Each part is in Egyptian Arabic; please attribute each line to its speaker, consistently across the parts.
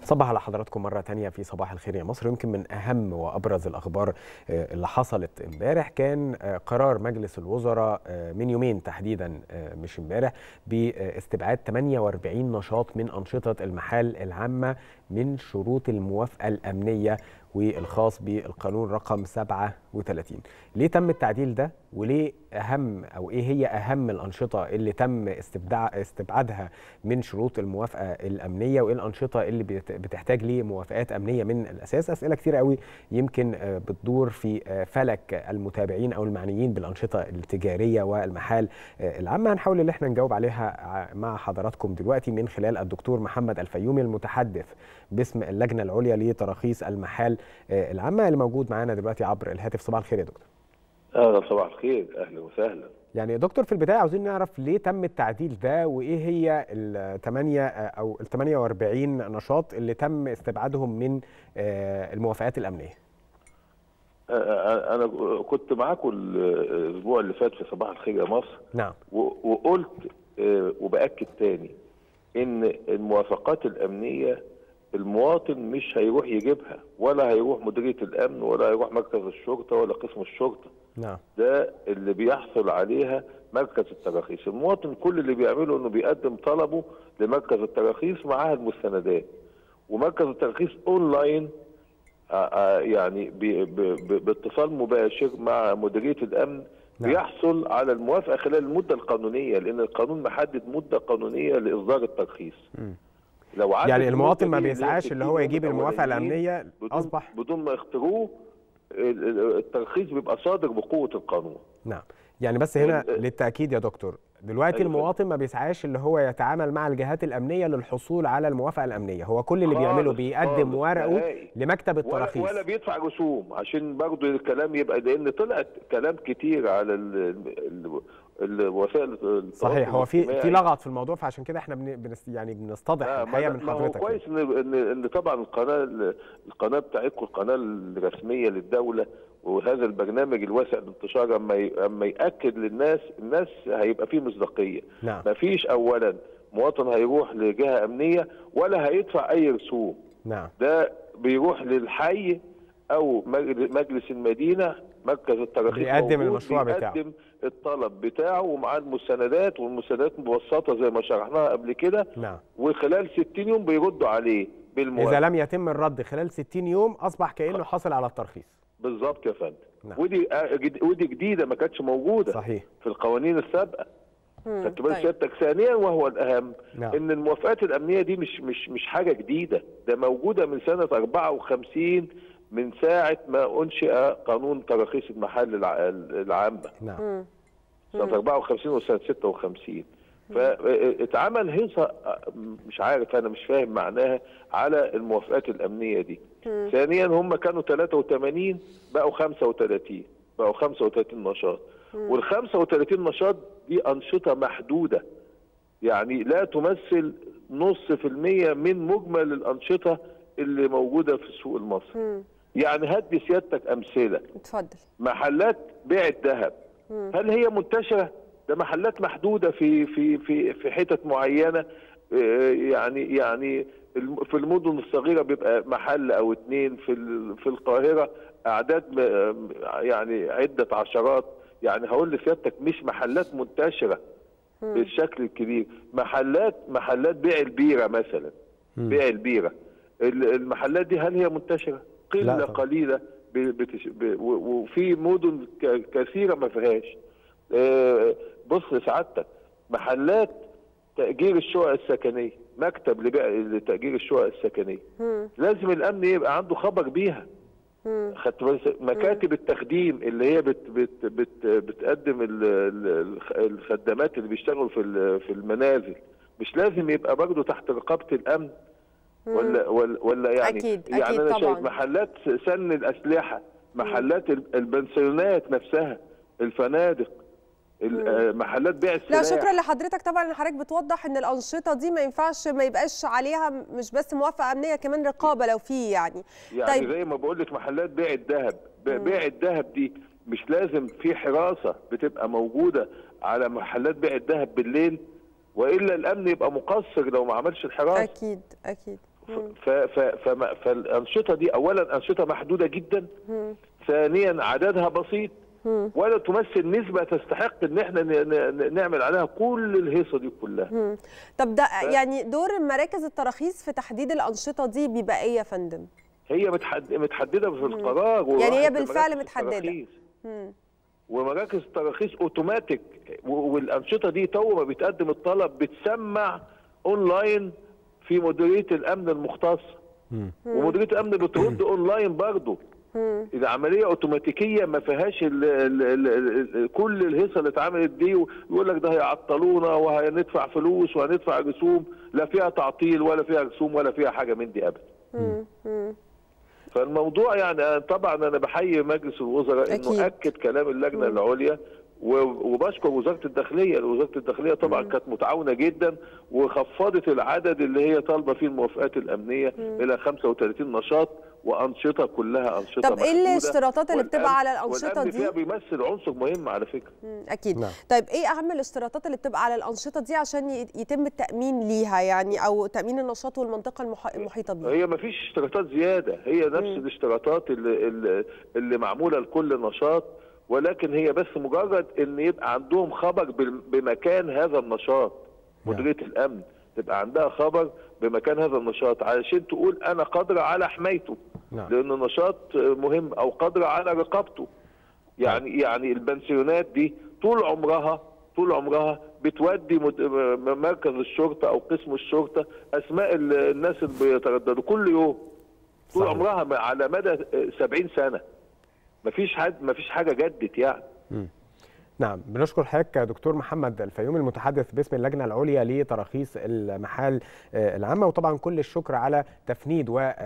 Speaker 1: صباح على حضراتكم مرة تانية في صباح الخير يا مصر يمكن من أهم وأبرز الأخبار اللي حصلت امبارح كان قرار مجلس الوزراء من يومين تحديدا مش امبارح باستبعاد 48 نشاط من أنشطة المحال العامة من شروط الموافقة الأمنية والخاص بالقانون رقم 37 ليه تم التعديل ده وليه اهم او ايه هي اهم الانشطه اللي تم استبعادها من شروط الموافقه الامنيه وايه الانشطه اللي بتحتاج لموافقات امنيه من الاساس اسئله كتير قوي يمكن بتدور في فلك المتابعين او المعنيين بالانشطه التجاريه والمحال العامه هنحاول ان احنا نجاوب عليها مع حضراتكم دلوقتي من خلال الدكتور محمد الفيومي المتحدث باسم اللجنه العليا لتراخيص المحال العامه اللي موجود معانا دلوقتي عبر الهاتف صباح الخير يا دكتور
Speaker 2: اهلا صباح الخير اهلا وسهلا
Speaker 1: يعني يا دكتور في البدايه عاوزين نعرف ليه تم التعديل ده وايه هي الثمانيه او ال 48 نشاط اللي تم استبعادهم من الموافقات الامنيه
Speaker 2: انا كنت معاكم الاسبوع اللي فات في صباح الخير يا مصر
Speaker 1: نعم
Speaker 2: وقلت وباكد تاني ان الموافقات الامنيه المواطن مش هيروح يجيبها ولا هيروح مديريه الامن ولا هيروح مركز الشرطه ولا قسم الشرطه
Speaker 1: نعم
Speaker 2: ده اللي بيحصل عليها مركز التراخيص المواطن كل اللي بيعمله انه بيقدم طلبه لمركز التراخيص معاها المستندات ومركز التراخيص اونلاين يعني باتصال مباشر مع مديريه الامن نعم. بيحصل على الموافقه خلال المده القانونيه لان القانون محدد مده قانونيه لاصدار الترخيص
Speaker 1: م. لو يعني المواطن ما بيسعاش اللي هو يجيب الموافقه الامنيه
Speaker 2: بدون
Speaker 1: اصبح
Speaker 2: بدون ما يختاروه الترخيص بيبقى صادر بقوه القانون
Speaker 1: نعم يعني بس هنا للتاكيد يا دكتور دلوقتي المواطن ما بيسعاش اللي هو يتعامل مع الجهات الامنيه للحصول على الموافقه الامنيه هو كل اللي بيعمله بيقدم ورقه لمكتب التراخيص
Speaker 2: ولا, ولا بيدفع رسوم عشان برضه الكلام يبقى لان طلعت كلام كتير على الوسائل
Speaker 1: صحيح هو في في لغط في الموضوع فعشان كده احنا بن يعني بنستضح الحقيقه من حضرتك
Speaker 2: هو كويس ان ان, إن طبعا القناه القناه بتاعتكم القناه الرسميه للدوله وهذا البرنامج الواسع الانتشار اما اما ياكد للناس الناس هيبقى فيه مصداقيه
Speaker 1: نعم.
Speaker 2: مفيش اولا مواطن هيروح لجهه امنيه ولا هيدفع اي رسوم
Speaker 1: نعم
Speaker 2: ده بيروح للحي او مجلس المدينه مركز التراخيص
Speaker 1: بيقدم المشروع بتاعه
Speaker 2: بيقدم الطلب بتاعه ومعاه المستندات والمستندات مبسطه زي ما شرحناها قبل كده
Speaker 1: نعم
Speaker 2: وخلال 60 يوم بيردوا عليه بالموافقه
Speaker 1: اذا لم يتم الرد خلال 60 يوم اصبح كانه حصل على الترخيص
Speaker 2: بالظبط يا فندم
Speaker 1: نعم.
Speaker 2: ودي ودي جديده ما كانتش موجوده
Speaker 1: صحيح
Speaker 2: في القوانين السابقه خدت بال سيادتك ثانيا وهو الاهم
Speaker 1: نعم.
Speaker 2: ان الموافقات الامنيه دي مش مش مش حاجه جديده ده موجوده من سنه 54 من ساعه ما انشئ قانون تراخيص المحال العامه
Speaker 1: نعم
Speaker 2: سنه 54 وسنه 56 فاتعمل هيصه مش عارف انا مش فاهم معناها على الموافقات الامنيه دي
Speaker 3: مم.
Speaker 2: ثانيا هم كانوا 83 بقوا 35 بقوا 35 نشاط وال 35 نشاط دي انشطه محدوده يعني لا تمثل نص في المية من مجمل الانشطه اللي موجوده في السوق المصري
Speaker 3: مم.
Speaker 2: يعني هدي سيادتك امثله
Speaker 3: اتفضل
Speaker 2: محلات بيع الذهب
Speaker 3: مم.
Speaker 2: هل هي منتشره ده محلات محدوده في في في في حتت معينه آه، يعني يعني الم- في المدن الصغيره بيبقى محل او اتنين في ال- في القاهره اعداد م- يعني عده عشرات يعني هقول لسيادتك مش محلات منتشره بالشكل الكبير محلات محلات بيع البيره مثلا
Speaker 1: مم.
Speaker 2: بيع البيره ال- المحلات دي هل هي منتشره
Speaker 1: لا
Speaker 2: قله
Speaker 1: طبعا.
Speaker 2: قليله ب- بتش... ب... و- وفي مدن ك... كثيره ما فيهاش آه، بص سعادتك محلات تأجير الشقق السكنية مكتب لبيع لتأجير الشقق السكنية
Speaker 3: مم.
Speaker 2: لازم الأمن يبقى عنده خبر بيها
Speaker 3: مم.
Speaker 2: خدت بالك؟ مكاتب التخديم اللي هي بت بت بت بتقدم ال- ال- الخدمات اللي بيشتغلوا في ال- في المنازل مش لازم يبقى برضه تحت رقابة الأمن ولا ولا ولا يعني
Speaker 3: أكيد،
Speaker 2: يعني
Speaker 3: أكيد
Speaker 2: انا
Speaker 3: طبعاً.
Speaker 2: شايف محلات سن الاسلحه محلات ال- البنسيونات نفسها الفنادق ال- آه، محلات بيع
Speaker 3: لا
Speaker 2: السلاح
Speaker 3: شكرا لحضرتك طبعا إن حضرتك بتوضح ان الانشطه دي ما ينفعش ما يبقاش عليها مش بس موافقه امنيه كمان رقابه لو في يعني
Speaker 2: يعني
Speaker 3: طيب.
Speaker 2: زي ما بقول لك محلات بيع الذهب ب- بيع الذهب دي مش لازم في حراسه بتبقى موجوده على محلات بيع الذهب بالليل والا الامن يبقى مقصر لو ما عملش الحراسه
Speaker 3: اكيد اكيد
Speaker 2: ف ف فما- فالانشطه دي اولا انشطه محدوده جدا ثانيا عددها بسيط ولا تمثل نسبه تستحق ان احنا ن- ن- نعمل عليها كل الهيصه دي كلها
Speaker 3: مم. طب ده يعني دور مراكز التراخيص في تحديد الانشطه دي بيبقى ايه يا فندم
Speaker 2: هي متحد... متحدده في القرار
Speaker 3: يعني هي
Speaker 2: وراحت
Speaker 3: بالفعل
Speaker 2: لمراكز
Speaker 3: متحددة.
Speaker 2: التراخيص.
Speaker 3: مم.
Speaker 2: ومراكز التراخيص اوتوماتيك و- والانشطه دي تو ما بيتقدم الطلب بتسمع اونلاين في مديريه الامن المختصه ومديريه الامن بترد اونلاين برضه العمليه اوتوماتيكيه ما فيهاش ال ال ال ال كل الهيصه اللي اتعملت دي ويقول لك ده هيعطلونا وهندفع فلوس وهندفع رسوم لا فيها تعطيل ولا فيها رسوم ولا فيها حاجه من دي ابدا
Speaker 3: مم. مم.
Speaker 2: فالموضوع يعني طبعا انا بحيي مجلس الوزراء
Speaker 3: أكيد.
Speaker 2: انه اكد كلام اللجنه العليا و- وبشكر وزاره الداخليه، وزاره الداخليه طبعا كانت متعاونه جدا وخفضت العدد اللي هي طالبه فيه الموافقات الامنيه الى 35 نشاط وانشطه كلها انشطه
Speaker 3: طب إيه
Speaker 2: محدودة.
Speaker 3: الاشتراطات اللي بتبقى
Speaker 2: والأمن-
Speaker 3: على الأنشطة
Speaker 2: والأمن
Speaker 3: دي؟
Speaker 2: فيها بيمثل عنصر مهم على فكره
Speaker 3: مم. اكيد
Speaker 1: نعم.
Speaker 3: طيب ايه اهم الاشتراطات اللي بتبقى على الانشطه دي عشان ي- يتم التامين ليها يعني او تامين النشاط والمنطقه المح- المحيطه بيها
Speaker 2: هي ما فيش اشتراطات زياده هي نفس الاشتراطات اللي, اللي, اللي معموله لكل نشاط ولكن هي بس مجرد ان يبقى عندهم خبر بال- بمكان هذا النشاط مديريه الامن تبقى عندها خبر بمكان هذا النشاط علشان تقول انا قادره على حمايته
Speaker 1: نعم.
Speaker 2: لان النشاط مهم او قادره على رقابته يعني يعني البنسيونات دي طول عمرها طول عمرها بتودي مد- م- مركز الشرطه او قسم الشرطه اسماء ال- الناس اللي بيترددوا كل يوم طول
Speaker 1: صحيح.
Speaker 2: عمرها م- على مدى 70 سنه مفيش حد مفيش حاجه جدت يعني
Speaker 1: نعم بنشكر حضرتك يا دكتور محمد الفيوم المتحدث باسم اللجنه العليا لتراخيص المحال آه، العامه وطبعا كل الشكر على تفنيد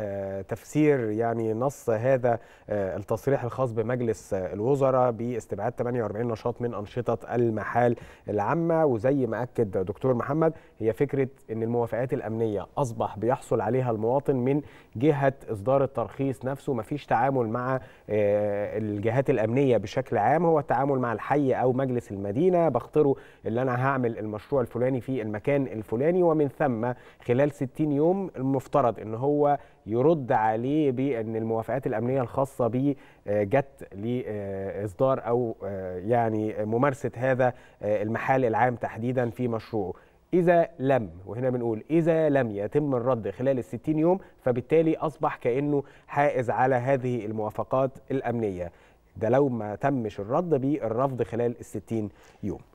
Speaker 1: وتفسير يعني نص هذا آه، التصريح الخاص بمجلس آه، الوزراء باستبعاد 48 نشاط من انشطه المحال العامه وزي ما اكد دكتور محمد هي فكره ان الموافقات الامنيه اصبح بيحصل عليها المواطن من جهه اصدار الترخيص نفسه مفيش تعامل مع آه، الجهات الامنيه بشكل عام هو التعامل مع الحي او مجلس المدينه بختاره اللي انا هعمل المشروع الفلاني في المكان الفلاني ومن ثم خلال 60 يوم المفترض ان هو يرد عليه بان الموافقات الامنيه الخاصه به آه، جت لاصدار او آه، يعني ممارسه هذا آه، المحال العام تحديدا في مشروعه إذا لم وهنا بنقول إذا لم يتم الرد خلال الستين يوم فبالتالي أصبح كأنه حائز على هذه الموافقات الأمنية ده لو ما تمش الرد بالرفض خلال الستين يوم